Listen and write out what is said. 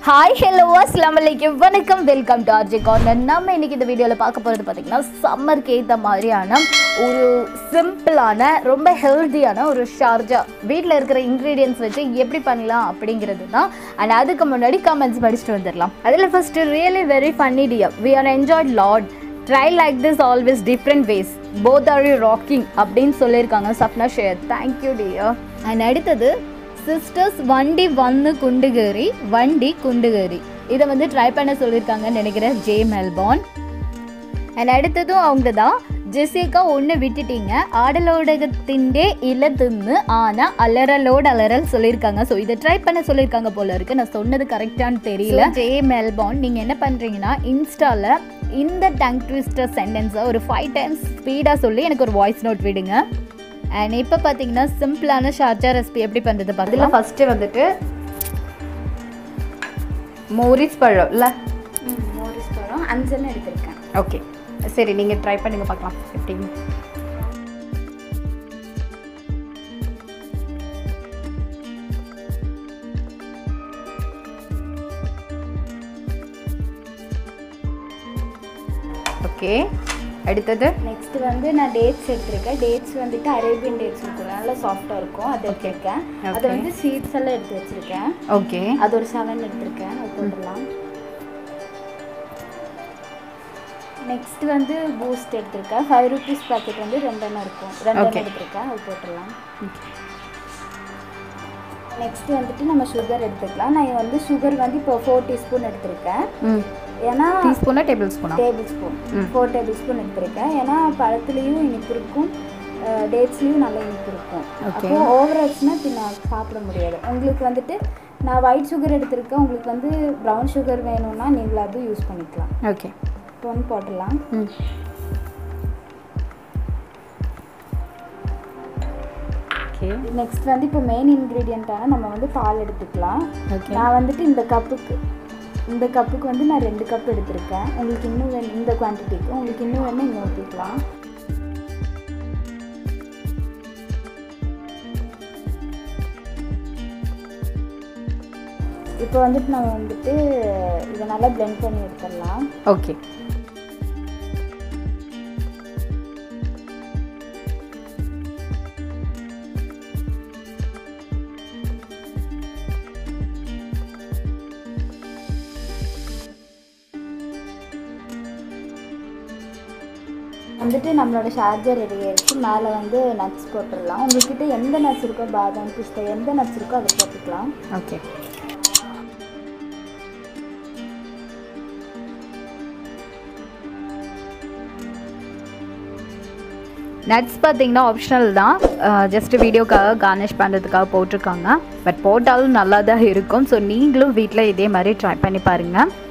Hi hello அஸ்லாம் வலைக்கும் வணக்கம் வெல்கம் டு ஆர்ஜே கார்னர் நம்ம இன்னைக்கு இந்த வீடியோவில் பார்க்க போகிறது பார்த்தீங்கன்னா சம்மருக்கு ஏற்ற மாதிரியான ஒரு சிம்பிளான ரொம்ப ஹெல்த்தியான ஒரு ஷார்ஜா வீட்டில் இருக்கிற இன்க்ரீடியன்ஸ் வச்சு எப்படி பண்ணலாம் அப்படிங்கிறது தான் அண்ட் அதுக்கு முன்னாடி கமெண்ட்ஸ் படிச்சுட்டு வந்துடலாம் அதில் first really very funny dear we are enjoy lot try like this always different ways both are you rocking அப்படின்னு சொல்லியிருக்காங்க Sapna share thank you dear and அடுத்தது சிஸ்டர்ஸ் வண்டி வந்து குண்டுகேரி வண்டி குண்டுகேரி இதை வந்து ட்ரை பண்ண சொல்லியிருக்காங்கன்னு நினைக்கிறேன் ஜே மெல்பான் அண்ட் அடுத்ததும் அவங்க தான் ஜெசிகா ஒன்று விட்டுட்டீங்க ஆடலோடகத்தின்டே இல தின்னு ஆனால் அலறலோடு அலறல் சொல்லியிருக்காங்க ஸோ இதை ட்ரை பண்ண சொல்லியிருக்காங்க போல இருக்கு நான் சொன்னது கரெக்டானு தெரியல ஜே மெல்பான் நீங்கள் என்ன பண்ணுறீங்கன்னா இன்ஸ்டாவில் இந்த டங் ட்விஸ்டர் சென்டென்ஸை ஒரு ஃபைவ் டைம்ஸ் ஸ்பீடாக சொல்லி எனக்கு ஒரு வாய்ஸ் நோட் விடுங்க அண்ட் இப்போ பார்த்தீங்கன்னா சிம்பிளான ஷார்ஜா ரெசிபி எப்படி பண்ணுறது பார்க்கலாம் ஃபஸ்ட்டு வந்துட்டு மோரிஸ் பழம் இல்லை மோரிஸ் பழம் அஞ்சன்னு எடுத்திருக்கேன் ஓகே சரி நீங்கள் ட்ரை பண்ணுங்க பார்க்கலாம் எப்படின்னு ஓகே அடுத்தது நெக்ஸ்ட் வந்து நான் டேட்ஸ் எடுத்திருக்கேன் டேட்ஸ் வந்துட்டு அரேபியன் டேட்ஸ் இருக்கும் நல்லா சாஃப்டாக இருக்கும் அது எடுத்திருக்கேன் அதை Okay. வந்து சீட்ஸ் எல்லாம் எடுத்து வச்சிருக்கேன் ஓகே அது ஒரு செவன் எடுத்திருக்கேன் அது போட்டுடலாம் நெக்ஸ்ட் வந்து பூஸ்ட் எடுத்திருக்கேன் ஃபைவ் ருபீஸ் பேக்கெட் வந்து ரெண்டெண்ணம் இருக்கும் ரெண்டெண்ணம் Okay. எடுத்திருக்கேன் அது போட்டுடலாம் நெக்ஸ்ட் வந்துட்டு நம்ம சுகர் எடுத்துக்கலாம் நான் வந்து சுகர் வந்து இப்போ ஃபோர் டீஸ்பூன் எடுத்திருக்கேன் ம் ஏன்னா டீஸ்பூனா டேபிள் ஸ்பூனா டேபிள் ஸ்பூன் ம். ஃபோர் டேபிள் ஸ்பூன் எடுத்திருக்கேன் ஏன்னா பழத்துலேயும் இனிப்பு இருக்கும் டேட்ஸ்லேயும் நல்ல இனிப்பு இருக்கும் Okay. அப்போ ஓவர் ஆச்சுன்னா பின்ன சாப்பிட முடியாது உங்களுக்கு வந்துட்டு நான் ஒயிட் சுகர் எடுத்திருக்கேன் உங்களுக்கு வந்து ப்ரௌன் சுகர் வேணும்னா நீங்கள் அதுவும் யூஸ் பண்ணிக்கலாம் ஓகே இப்போ ஒன்று போட்டுடலாம் ம் ஓகே நெக்ஸ்ட் வந்து இப்போ மெயின் இன்க்ரீடியண்ட்டான நம்ம வந்து பால் எடுத்துக்கலாம் ஓகே நான் வந்துட்டு இந்த கப்புக்கு இந்த கப்புக்கு வந்து நான் ரெண்டு கப் எடுத்திருக்கேன் உங்களுக்கு இன்னும் வேணும் இந்த குவான்டிட்டிக்கு உங்களுக்கு இன்னும் வேணும் இங்கே ஊற்றிக்கலாம் இப்போ வந்துட்டு நம்ம வந்துட்டு இதை நல்லா blend பண்ணி எடுத்துடலாம் ஓகே வந்துட்டு நம்மளோட ஷார்ஜர் ரெடி ஆயிடுச்சு மேலே வந்து நட்ஸ் போட்டுடலாம் உங்கள்கிட்ட எந்த நட்ஸ் இருக்கோ பாதாம் பிஸ்தா எந்த நட்ஸ் இருக்கோ அதை போட்டுக்கலாம் ஓகே நட்ஸ் பார்த்தீங்கன்னா ஆப்ஷனல் தான் ஜஸ்ட் வீடியோக்காக கார்னிஷ் பண்ணுறதுக்காக போட்டிருக்காங்க பட் போட்டாலும் நல்லா தான் இருக்கும் ஸோ நீங்களும் வீட்டில் இதே மாதிரி ட்ரை பண்ணி பாருங்கள்